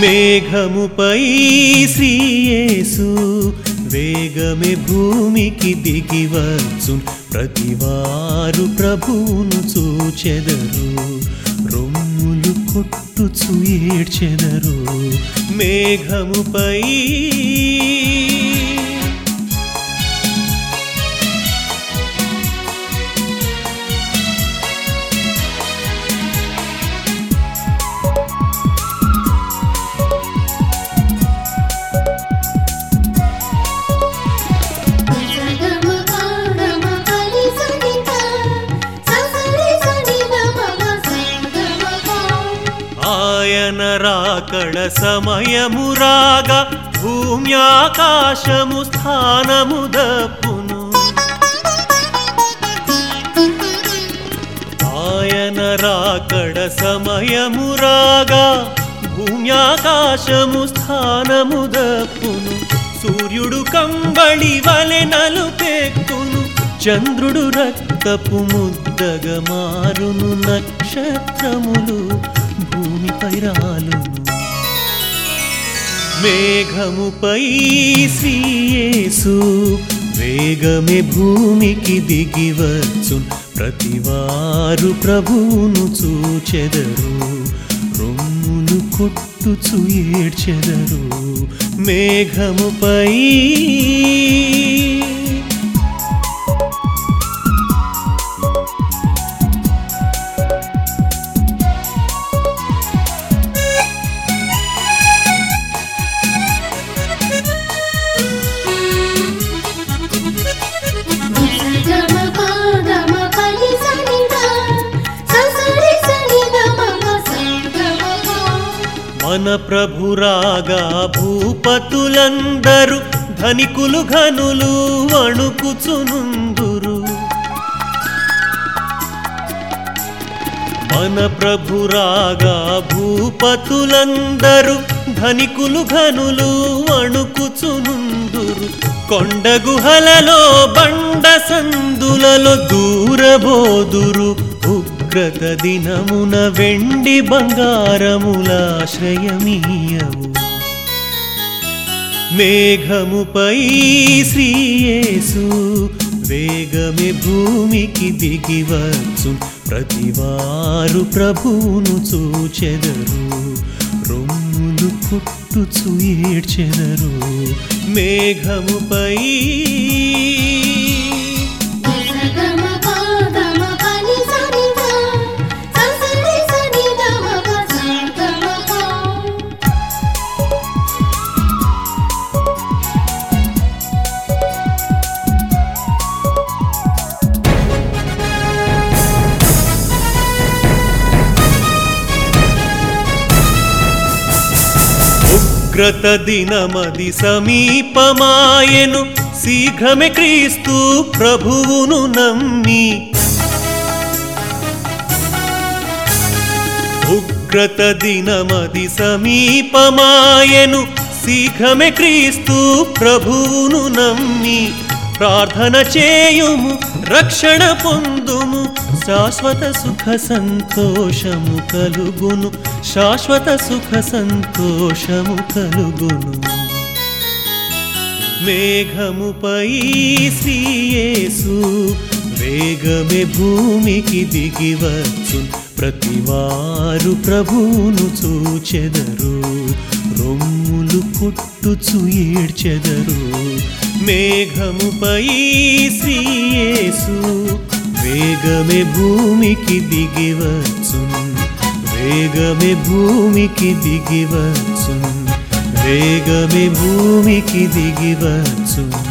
మేఘముపై శ్రీయేసు వేగమే భూమికి దిగివచ్చు ప్రతివారు ప్రభువును చూచెదరు రొమ్ములు కొట్టుచు ఏడ్చెదరు మేఘముపై సగమ పాడమ పలి సనిత ససరి సని నమమ సంగమ పా ఆయన రాకడ సమయము రాగా భూమ్యాకాశము స్థానము దప్పును ఆయన రాకడ సమయము రాగా భూమ్యాకాశము స్థానము దప్పును సూర్యుడు కంబళి వలె నలుపెక్కును చంద్రుడు రక్తపు ముద్దగా మారును నక్షత్రములు భూమిపై రాలును మేఘముపై శ్రీయేసు వేగమే భూమికి దిగివచ్చు ప్రతివారు ప్రభువును చూచెదరు రొమ్ములు కొట్టుచు ఏడ్చెదరు మేఘముపై సగమ పాడమ పలి సనిత ససరి సని నమమ సంగమ పా మన ప్రభురాగా భూపతులందరూ ధనికులు ఘనులు వణుకుచునుందురు మన ప్రభురాగా భూపతులందరూ ధనికులు ఘనులు వణుకుచునుందురు కొండ గుహలలో బండ సందులలో దూరబోదురు ఉగ్రత దినమున వెండి బంగారములాశ్రయమీయవు మేఘముపై శ్రీయేసు వేగమే భూమికి దిగివచ్చు ప్రతివారు ప్రభువును చూచెదరు రొమ్ములు కొట్టుచు ఏడ్చెదరు మేఘముపై సగమ పాడమ పలి సనిత ససరి సని నమమ సంగమ పా ఉగ్రత దినమది సమీపమాయెను శీఘ్రమే క్రీస్తు ప్రభువును నమ్మి ఉగ్రత దినమది సమీపమాయెను శీఘ్రమే క్రీస్తు ప్రభువును నమ్మి ప్రార్థన చేయుము రక్షణ పొందుము శాశ్వత సుఖ సంతోషము కలుగును శాశ్వత సుఖ సంతోషము కలుగును మేఘముపై శ్రీయేసు వేగమే భూమికి దిగివచ్చు ప్రతివారు ప్రభువును చూచెదరు రొమ్ములు కొట్టుచు ఏడ్చెదరు మేఘముపై శ్రీయేసు వేగమే భూమికి దిగివచ్చు వేగమే భూమికి దిగివచ్చు వేగమే భూమికి దిగివచ్చు